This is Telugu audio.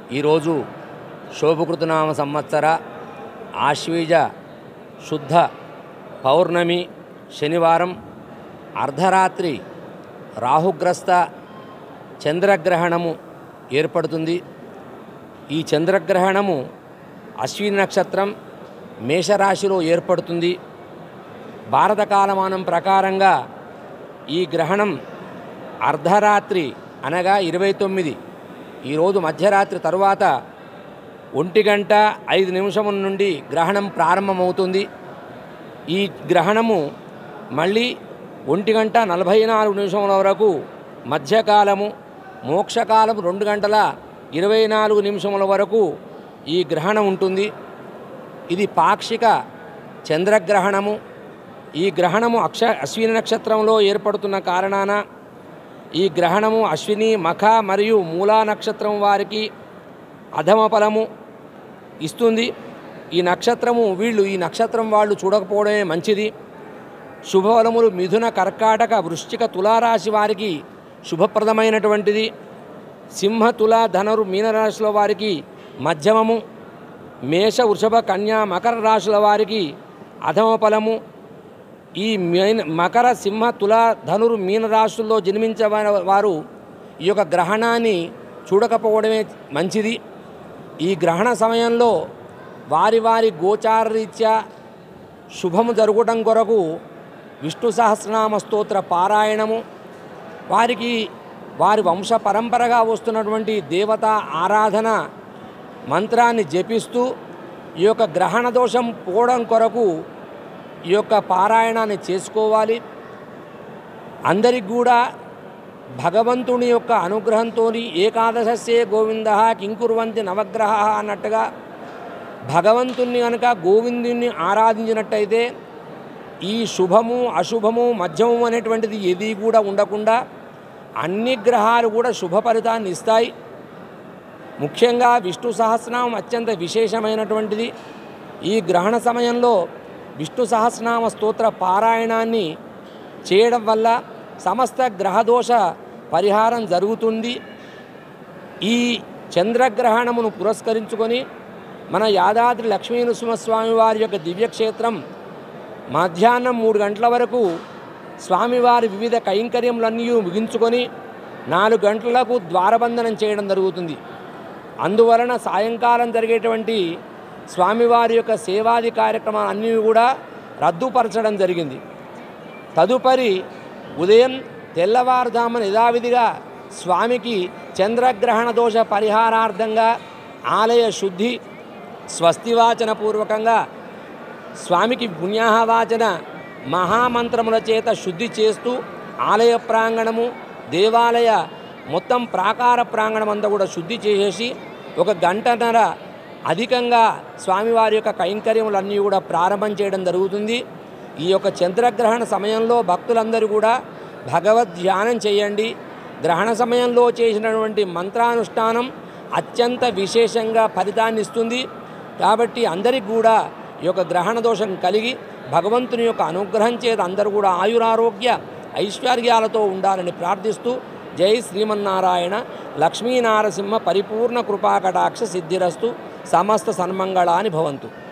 ఈరోజు శోభకృతనామ సంవత్సర ఆశ్వీజ శుద్ధ పౌర్ణమి శనివారం అర్ధరాత్రి రాహుగ్రస్త చంద్రగ్రహణము ఏర్పడుతుంది ఈ చంద్రగ్రహణము అశ్విని నక్షత్రం మేషరాశిలో ఏర్పడుతుంది భారత కాలమానం ప్రకారంగా ఈ గ్రహణం అర్ధరాత్రి అనగా ఇరవై తొమ్మిది ఈరోజు మధ్యరాత్రి తరువాత ఒంటి గంట ఐదు నిమిషముల నుండి గ్రహణం ప్రారంభమవుతుంది ఈ గ్రహణము మళ్ళీ ఒంటి గంట నలభై నాలుగు నిమిషముల వరకు మధ్యకాలము మోక్షకాలం రెండు గంటల ఇరవై నాలుగు నిమిషముల వరకు ఈ గ్రహణం ఉంటుంది ఇది పాక్షిక చంద్రగ్రహణము ఈ గ్రహణము అక్ష అశ్విని నక్షత్రంలో ఏర్పడుతున్న కారణాన ఈ గ్రహణము అశ్విని మఖ మరియు మూలా నక్షత్రం వారికి అధమ ఫలము ఇస్తుంది ఈ నక్షత్రము వీళ్ళు ఈ నక్షత్రం వాళ్ళు చూడకపోవడమే మంచిది శుభఫలములు మిథున కర్కాటక వృశ్చిక తులారాశి వారికి శుభప్రదమైనటువంటిది సింహ తుల ధనరు మీనరాశుల వారికి మధ్యమము మేష వృషభ కన్యా మకర రాశుల వారికి అధమ ఫలము ఈ మీన మకర సింహ తుల ధనురు మీన రాశుల్లో జన్మించే వా- వారు ఈ యొక్క గ్రహణాన్ని చూడకపోవడమే మంచిది ఈ గ్రహణ సమయంలో వారి వారి గోచార రీత్యా శుభము జరగటం కొరకు విష్ణు సహస్రనామ స్తోత్ర పారాయణము వారికి వారి వంశ పరంపరగా వస్తున్నటువంటి దేవత ఆరాధన మంత్రాన్ని జపిస్తూ ఈ యొక్క గ్రహణ దోషం పోవడం కొరకు ఈ యొక్క పారాయణాన్ని చేసుకోవాలి అందరికి కూడా భగవంతుని యొక్క అనుగ్రహంతో ఏకాదశస్యే గోవింద కింకుర్వంతి నవగ్రహ అన్నట్టుగా భగవంతుణ్ణి కనుక గోవిందుని ఆరాధించినట్టయితే ఈ శుభము అశుభము మధ్యము అనేటువంటిది ఏది కూడా ఉండకుండా అన్ని గ్రహాలు కూడా శుభ ఫలితాన్ని ఇస్తాయి ముఖ్యంగా విష్ణు సహస్రనామం అత్యంత విశేషమైనటువంటిది ఈ గ్రహణ సమయంలో విష్ణు సహస్రనామ స్తోత్ర పారాయణాన్ని చేయడం వల్ల సమస్త గ్రహదోష పరిహారం జరుగుతుంది ఈ చంద్రగ్రహణమును పురస్కరించుకొని మన యాదాద్రి లక్ష్మీ నృసింహస్వామి వారి యొక్క దివ్యక్షేత్రం మధ్యాహ్నం మూడు గంటల వరకు స్వామివారి వివిధ కైంకర్యములన్నీ ముగించుకొని నాలుగు గంటలకు ద్వారబంధనం చేయడం జరుగుతుంది అందువలన సాయంకాలం జరిగేటువంటి స్వామివారి యొక్క సేవాది కార్యక్రమాలన్నీ కూడా రద్దుపరచడం జరిగింది తదుపరి ఉదయం తెల్లవారుజామున యథావిధిగా స్వామికి చంద్రగ్రహణ దోష పరిహారార్థంగా ఆలయ శుద్ధి స్వస్తివాచన పూర్వకంగా స్వామికి పుణ్యాహవాచన మహామంత్రముల చేత శుద్ధి చేస్తూ ఆలయ ప్రాంగణము దేవాలయ మొత్తం ప్రాకార ప్రాంగణం అంతా కూడా శుద్ధి చేసేసి ఒక గంటన్నర అధికంగా స్వామివారి యొక్క కైంకర్యములన్నీ కూడా ప్రారంభం చేయడం జరుగుతుంది ఈ యొక్క చంద్రగ్రహణ సమయంలో భక్తులందరూ కూడా భగవద్ ధ్యానం చేయండి గ్రహణ సమయంలో చేసినటువంటి మంత్రానుష్ఠానం అత్యంత విశేషంగా ఫలితాన్ని ఇస్తుంది కాబట్టి అందరికి కూడా ఈ యొక్క గ్రహణ దోషం కలిగి భగవంతుని యొక్క అనుగ్రహం చేత అందరూ కూడా ఆయురారోగ్య ఐశ్వర్యాలతో ఉండాలని ప్రార్థిస్తూ జై శ్రీమన్నారాయణ లక్ష్మీనారసింహ పరిపూర్ణ కృపాకటాక్ష సిద్ధిరస్తు సమస్త సన్మంగళాని భవంతు